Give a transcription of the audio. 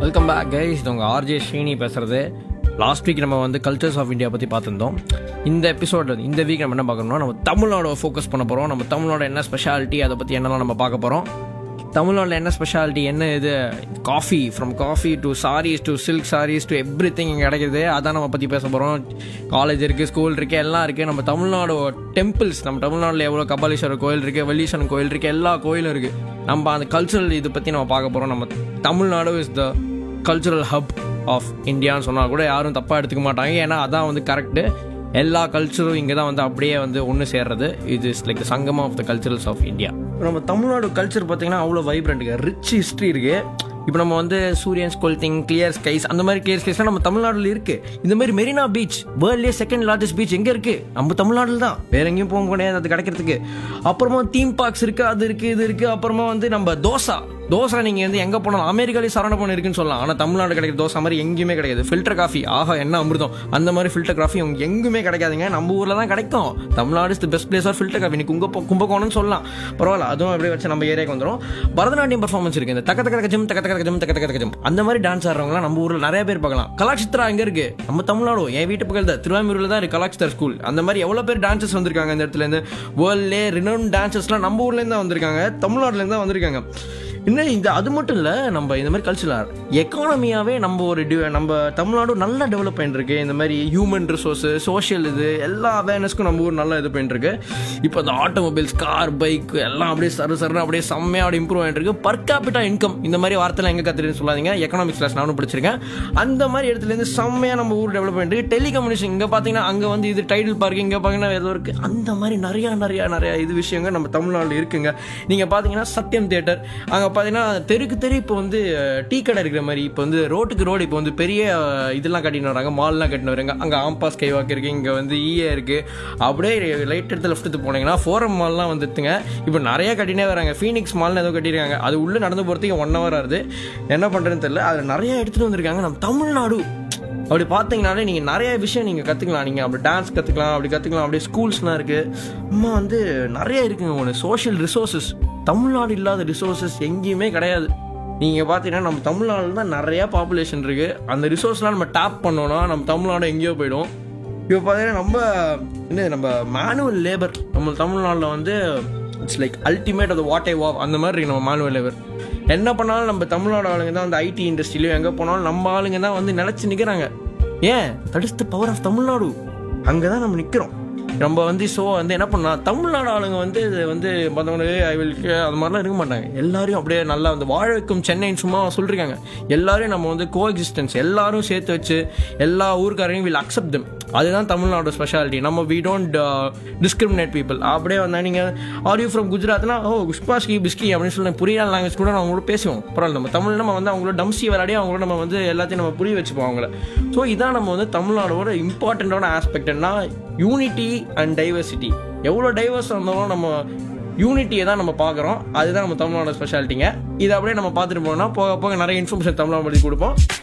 welcome back guys இது உங்கள் RJ Srini பேசுகிறது லாஸ்ட் வீக் நம்ம வந்து கல்ச்சர்ஸ் ஆஃப் இந்தியா பற்றி பார்த்துருந்தோம் இந்த எபிசோட் இந்த வீக் நம்ம என்ன பார்க்கணும்னா நம்ம தமிழ்நாடு ஃபோக்கஸ் பண்ண போகிறோம் நம்ம தமிழ்நாடு என்ன ஸ்பெஷாலிட்டி அதை பற்றி என்னெல்லாம் நம்ம பார்க்க போகிறோம் தமிழ்நாட்டில் என்ன ஸ்பெஷாலிட்டி என்ன இது coffee from coffee to saris to silk saris to everything இங்கே கிடைக்குது அதான் நம்ம பற்றி பேச போகிறோம் காலேஜ் இருக்குது ஸ்கூல் இருக்குது எல்லாம் இருக்குது நம்ம தமிழ்நாடு டெம்பிள்ஸ் நம்ம தமிழ்நாட்டில் எவ்வளோ கபாலீஸ்வரர் கோயில் இருக்குது வெள்ளீஸ்வரன் கோயில் இருக்குது எல்லா கோயிலும் இருக்குது நம்ம அந்த கல்ச்சுரல் இதை பற்றி நம்ம பார்க்க போகிறோம் நம்ம Tamil Nadu is the cultural hub of இந்தியான்னு சொன்னால் கூட யாரும் தப்பாக எடுத்துக்க மாட்டாங்க ஏன்னா அதான் வந்து கரெக்டு எல்லா கல்ச்சரும் இங்கே தான் வந்து அப்படியே வந்து ஒன்று சேர்றது இது is like sangam of the culturals of India நம்ம தமிழ்நாடு கல்ச்சர் பார்த்தீங்கன்னா அவ்வளோ வைப்ரண்ட்டுங்க ரிச் ஹிஸ்ட்ரி இருக்குது இப்போ நம்ம வந்து சூரியன் ஸ்கூல் திங் கிளியர் ஸ்கைஸ் அந்த மாதிரி கிளியர் ஸ்கைஸ்லாம் நம்ம தமிழ்நாட்டில் இருக்கு இந்த மாதிரி மெரினா பீச் வேர்ல்ட்லேயே செகண்ட் லார்ஜஸ்ட் பீச் எங்கே இருக்கு நம்ம தமிழ்நாட்டில் தான் வேற எங்கேயும் போக முடியாது அது கிடைக்கிறதுக்கு அப்புறமா தீம் பார்க்ஸ் இருக்கு அது இருக்கு இது இருக்கு அப்புறமா வந்து நம்ம தோசா தோசை நீங்கள் வந்து எங்கே போனாலும் அமெரிக்காலேயே சரண பண்ண இருக்குன்னு சொல்லலாம் ஆனால் தமிழ்நாடு கிடைக்கிற தோசை மாதிரி எங்கேயுமே கிடைக்காது ஃபில்டர் காஃபி ஆஹா என்ன அமிர்தம் அந்த மாதிரி ஃபில்டர் காஃபி அவங்க எங்குமே கிடைக்காதுங்க நம்ம ஊரில் தான் கிடைக்கும் Tamil Nadu is the best place of filter coffee நீ கும்ப கும்பகோணம்னு சொல்லலாம் பரவாயில்ல அதுவும் அப்படியே வச்சு நம்ம ஏரியாக்கு வந்துடும் பரதநாட்டியம் பர்ஃபார்மன்ஸ் இருக்கு இந்த தக்க தக்க ஜம் தக்க தக்க ஜம் தக்க தக்க ஜம் அந்த மாதிரி டான்ஸ் ஆடுறவங்களாம் நம்ம ஊரில் நிறைய பேர் பார்க்கலாம் கலாச்சித்ரா எங்கே இருக்கு நம்ம தமிழ்நாடு என் வீட்டு பக்கத்தில் தான் திருவாமூரில் தான் இருக்கு கலாச்சித்ரா ஸ்கூல் அந்த மாதிரி எவ்வளோ பேர் டான்சர்ஸ் வந்திருக்காங்க இந்த இடத்துல இருந்து வேர்ல்ட்லே ரினோன் டான்சர்ஸ்லாம் நம்ம ஊர்லேருந்து தான் வந்திருக்காங்க தமிழ்நாட்டிலேருந்து தான் வந்திருக்காங்க இன்னும் இந்த அது மட்டும் இல்லை நம்ம இந்த மாதிரி கல்ச்சரல் எக்கானமியாகவே நம்ம ஒரு டி நம்ம தமிழ்நாடு நல்லா டெவலப் பண்ணிருக்கு இந்த மாதிரி ஹியூமன் ரிசோர்ஸு சோஷியல் இது எல்லா அவேர்னஸ்க்கும் நம்ம ஊர் நல்லா இது பண்ணிருக்கு இப்போ இந்த ஆட்டோமொபைல்ஸ் கார் பைக் எல்லாம் அப்படியே சரு சருன்னு அப்படியே செம்மையாக அப்படி இம்ப்ரூவ் ஆகிட்டு இருக்கு பர் கேபிட்டா இன்கம் இந்த மாதிரி வார்த்தைலாம் எங்கே கற்றுட்டு சொல்லாதீங்க எக்கனாமிக்ஸ் கிளாஸ் நானும் படிச்சிருக்கேன் அந்த மாதிரி இடத்துலேருந்து செம்மையாக நம்ம ஊர் டெவலப் பண்ணிட்டு டெலிகம்யூனிகேஷன் இங்கே பார்த்தீங்கன்னா அங்கே வந்து இது டைட்டில் பார்க் இங்கே பார்த்தீங்கன்னா ஏதோ இருக்குது அந்த மாதிரி நிறையா நிறையா நிறையா இது விஷயங்கள் நம்ம தமிழ்நாட்டில் இருக்குங்க நீங்கள் பார்த்தீங்கன்னா சத்யம் தியேட்டர் அங்கே பார்த்தீங்கன்னா தெருக்கு தெரு இப்போ வந்து டீ கடை இருக்கிற மாதிரி இப்போ வந்து ரோட்டுக்கு ரோடு இப்போ வந்து பெரிய அஹ், இதெல்லாம் கட்டின்னு வராங்க மால்லாம் கட்டின்னு வராங்க அங்கே ஆம்பாஸ் கைவாக் இருக்குது இங்கே வந்து ஈஏ இருக்குது அப்படியே லைட் எடுத்து லெஃப்ட் எடுத்து போனீங்கன்னா ஃபோரம் மால்லாம் வந்துட்டுங்க இப்போ நிறைய கட்டினே வராங்க ஃபீனிக்ஸ் மால்னு ஏதோ கட்டியிருக்காங்க அது உள்ளே நடந்து போகிறதுக்கு ஒன் ஹவர் ஆகுது என்ன பண்ணுறதுன்னு தெரியல அதில் நிறைய எடுத்துகிட்டு வந்திருக்காங்க நம்ம தமிழ்நாடு அப்படி பார்த்தீங்கனாலே நீங்கள் நிறைய விஷயம் நீங்கள் கற்றுக்கலாம் நீங்கள் அப்படி டான்ஸ் கற்றுக்கலாம் அப்படி கற்றுக்கலாம் அப்படியே ஸ்கூல்ஸ்லாம் இருக்குது அம்மா வந்து நிறைய இருக்குங்க ஒன்று சோஷியல் ரிசோர்ஸஸ் தமிழ்நாடு இல்லாத ரிசோர்ஸஸ் எங்கேயுமே கிடையாது நீங்கள் பார்த்தீங்கன்னா நம்ம தமிழ்நாட்டில் தான் நிறையா பாப்புலேஷன் இருக்குது அந்த ரிசோர்ஸ்லாம் நம்ம டேப் பண்ணோன்னா நம்ம தமிழ்நாடு எங்கேயோ போயிடும் இப்போ பார்த்தீங்கன்னா நம்ம என்ன நம்ம மேனுவல் லேபர் நம்ம தமிழ்நாட்டில் வந்து இட்ஸ் லைக் அல்டிமேட் அது வாட் ஐ வா அந்த மாதிரி இருக்கு நம்ம மேனுவல் லேபர் என்ன பண்ணாலும் நம்ம தமிழ்நாடு ஆளுங்க தான் அந்த ஐடி இண்டஸ்ட்ரியிலையும் எங்கே போனாலும் நம்ம ஆளுங்க தான் வந்து நிலச்சி நிற்கிறாங்க and that is the power of Tamil Nadu அங்கே தான் நம்ம நிற்கிறோம் நம்ம வந்து ஸோ வந்து என்ன பண்ணலாம் தமிழ்நாடு ஆளுங்க வந்து இது வந்து மற்றவங்களுக்கு ஐ வில் அது மாதிரிலாம் இருக்க மாட்டாங்க எல்லாரையும் அப்படியே நல்லா வந்து வாழ வைக்கும் சென்னைன்னு சும்மா சொல்லிருக்காங்க எல்லாரையும் நம்ம வந்து கோ எக்ஸிஸ்டன்ஸ் எல்லாரும் சேர்த்து வச்சு எல்லா ஊருக்காரையும் வில் அக்செப்ட் them அதுதான் தமிழ்நாடு ஸ்பெஷாலிட்டி நம்ம வி டோன்ட் டிஸ்கிரிமினேட் பீப்புள் அப்படியே வந்தா நீங்கள் ஆர் யூ ஃப்ரம் குஜராத்னா ஓ குஷ்பாஸ்கி பிஸ்கி அப்படின்னு சொல்லி புரியாத லாங்குவேஜ் கூட நம்ம அவங்களோட பேசுவோம் பரவாயில்ல நம்ம தமிழ் நம்ம வந்து அவங்களோட டம்சி விளையாடி அவங்களோட நம்ம வந்து எல்லாத்தையும் நம்ம புரிய வச்சுப்போம் அவங்கள ஸோ இதான் நம்ம வந்து தமிழ்நாடோட இம்பார்ட்டண்ட்டான ஆஸ்பெக்ட்னா யூனிட்டி அண்ட் டைவர்சிட்டி எவ்வளோ டைவர்ஸ் இருந்தாலும் நம்ம யூனிட்டியை தான் நம்ம பார்க்குறோம் அதுதான் நம்ம தமிழ்நாடு ஸ்பெஷாலிட்டிங்க இதை அப்படியே நம்ம பார்த்துட்டு போனோம்னா போக போக நிறைய இன்ஃபர்மேஷன் தமிழ்நாடு பற்றி கொடுப்போம்